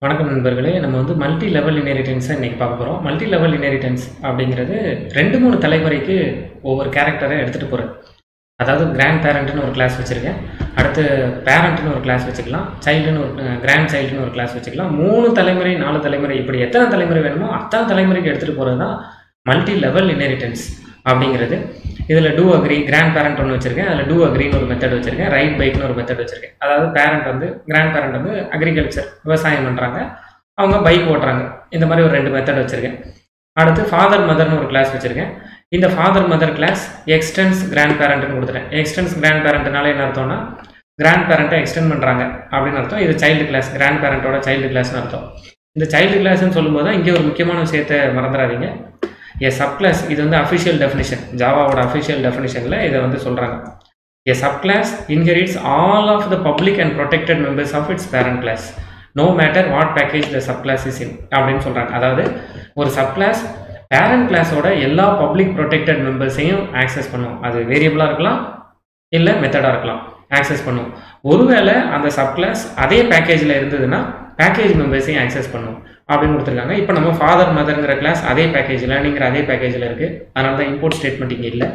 வணக்கம் நண்பர்களே நம்ம வந்து மல்டி லெவல் இன்ஹெரிட்டன்ஸை இன்றைக்கி பார்க்க போகிறோம் மல்டி லெவல் இன்ஹெரிட்டன்ஸ் அப்படிங்கிறது ரெண்டு மூணு தலைமுறைக்கு ஒவ்வொரு கேரக்டரை எடுத்துகிட்டு போகிறது அதாவது கிராண்ட் பேரண்ட்னு ஒரு கிளாஸ் வச்சுருக்கேன் அடுத்து பேரண்ட்னு ஒரு கிளாஸ் வச்சுக்கலாம் சைல்டுன்னு ஒரு கிராண்ட் சைல்டுன்னு ஒரு கிளாஸ் வச்சுக்கலாம் மூணு தலைமுறை நாலு தலைமுறை இப்படி எத்தனை தலைமுறை வேணுமோ அத்தனை தலைமுறைக்கு எடுத்துகிட்டு போகிறது தான் மல்டி லெவல் இன்ஹெரிட்டன்ஸ் அப்படிங்கிறது இதில் டூ அக்ரி கிராண்ட் பேரண்ட் ஒன்று வச்சிருக்கேன் அதில் டூ அக்ரின்னு ஒரு மெத்தட் வச்சிருக்கேன் ரைட் பைக்னு ஒரு மெத்தட் வச்சிருக்கேன் அதாவது பேரண்ட் வந்து கிராண்ட் பேரண்ட் வந்து அக்ரிகல்ச்சர் விவசாயம் பண்ணுறாங்க அவங்க பைக் ஓட்டுறாங்க இந்த மாதிரி ஒரு ரெண்டு மெத்தட் வச்சிருக்கேன் அடுத்து ஃபாதர் மதர்னு ஒரு கிளாஸ் வச்சிருக்கேன் இந்த father mother class extends grand பேரண்ட்னு கொடுத்துட்டேன் எக்ஸ்டென்ஸ் கிராண்ட் பேரண்ட்னால என்ன அர்த்தம்னா கிராண்ட் பேரண்ட்டை எக்ஸ்டெண்ட் பண்ணுறாங்க அப்படின்னு அர்த்தம் இது சைல்டு கிளாஸ் கிராண்ட் பேரண்ட்டோட சைல்டு கிளாஸ்னு அர்த்தம் இந்த சைல்டு கிளாஸ்னு சொல்லும்போது தான் இங்கே ஒரு முக்கியமான விஷயத்தை மறந்துடாதீங்க எ சப்கிளாஸ் இது வந்து அஃபிஷியல் டெஃபினிஷன் ஜாவாவோட அஃபிஷியல் டெஃபினிஷனில் இதை வந்து சொல்கிறாங்க a subclass inherits all of the public and protected members of its parent class no matter what package the subclass is in அப்படின்னு சொல்கிறாங்க அதாவது ஒரு சப்கிளாஸ் பேரண்ட் கிளாஸோட எல்லா பப்ளிக் ப்ரொடெக்டட் மெம்பர்ஸையும் ஆக்சஸ் பண்ணும் அது வேரியபிளாக இருக்கலாம் இல்லை மெத்தடாக இருக்கலாம் ஆக்சஸ் பண்ணும் ஒருவேளை அந்த சப்கிளாஸ் அதே பேக்கேஜில் இருந்ததுன்னா பேக்கேஜ் மெம்பர்ஸையும் ஆக்சஸ் பண்ணும் அப்படின்னு கொடுத்துருக்காங்க இப்போ நம்ம ஃபாதர் மதர்ங்கிற கிளாஸ் அதே பேக்கேஜ் லேர்னிங்கிற அதே பேக்கேஜில் இருக்குது அதனால தான் இம்போர்ட் ஸ்டேட்மெண்ட் இங்கே இல்லை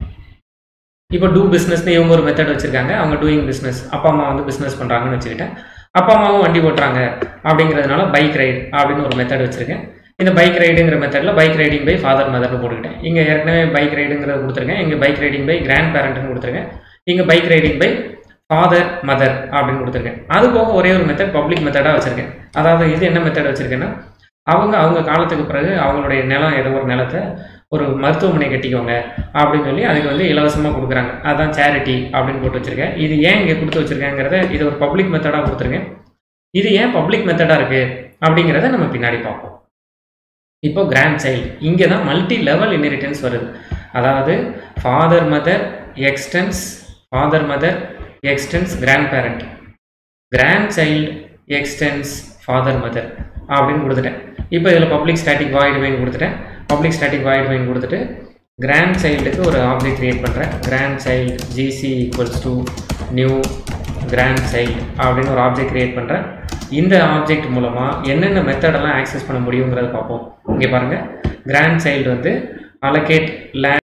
இப்போ டூ பிஸ்னஸ்னு இவங்க ஒரு மெத்தட் வச்சுருக்காங்க அவங்க டூயிங் பிஸ்னஸ் அப்பா அம்மா வந்து பிஸ்னஸ் பண்ணுறாங்கன்னு வச்சுக்கிட்டேன் அப்பா அம்மாவும் வண்டி ஓட்டுறாங்க அப்படிங்கிறதுனால பைக் ரைடு அப்படின்னு ஒரு மெத்தட் வச்சுருக்கேன் இந்த பைக் ரைடுங்கிற மெத்தடில் பைக் ரைடிங் பை ஃபாதர் மதர்னு போட்டுக்கிட்டேன் இங்கே ஏற்கனவே பைக் ரைடுங்கிறத கொடுத்துருக்கேன் இங்கே பைக் ரைடிங் பை கிராண்ட் பேரண்ட்னு கொடுத்துருக்கேன் இங்கே bike riding by father mother அப்படின்னு கொடுத்துருக்கேன் அது போக ஒரே ஒரு மெத்தட் பப்ளிக் மெத்தடாக வச்சுருக்கேன் அதாவது இது என்ன மெத்தட் வச்சுருக்கேன்னா அவங்க அவங்க காலத்துக்கு பிறகு அவங்களுடைய நிலம் ஏதோ ஒரு நிலத்தை ஒரு மருத்துவமனை கட்டிக்கோங்க அப்படின்னு சொல்லி அதுக்கு வந்து இலவசமாக கொடுக்குறாங்க அதுதான் சேரிட்டி அப்படின்னு போட்டு வச்சுருக்கேன் இது ஏன் இங்கே கொடுத்து வச்சுருக்கேங்கிறத இது ஒரு பப்ளிக் மெத்தடாக கொடுத்துருக்கேன் இது ஏன் பப்ளிக் மெத்தடாக இருக்குது அப்படிங்கிறத நம்ம பின்னாடி பார்ப்போம் இப்போ கிராண்ட் சைல்டு இங்கே தான் மல்டி லெவல் இன்ஹெரிட்டன்ஸ் வருது அதாவது father mother extends father mother extends grand parent grand child extends father mother அப்படின்னு கொடுத்துட்டேன் இப்போ இதில் பப்ளிக் ஸ்டாட்டிக் வாய்டு மெயின் கொடுத்துட்டேன் பப்ளிக் ஸ்டாட்டிக் வாய்டு மெயின் கொடுத்துட்டு கிராண்ட் சைல்டுக்கு ஒரு ஆப்ஜெக்ட் க்ரியேட் பண்ணுறேன் grand child GC equals to new grand child அப்படின்னு ஒரு ஆப்ஜெக்ட் க்ரியேட் பண்ணுறேன் இந்த ஆப்ஜெக்ட் மூலமாக என்னென்ன மெத்தடெல்லாம் ஆக்சஸ் பண்ண முடியுங்கிறத பார்ப்போம் இங்கே பாருங்கள் கிராண்ட் சைல்டு வந்து அலகேட் லேண்ட்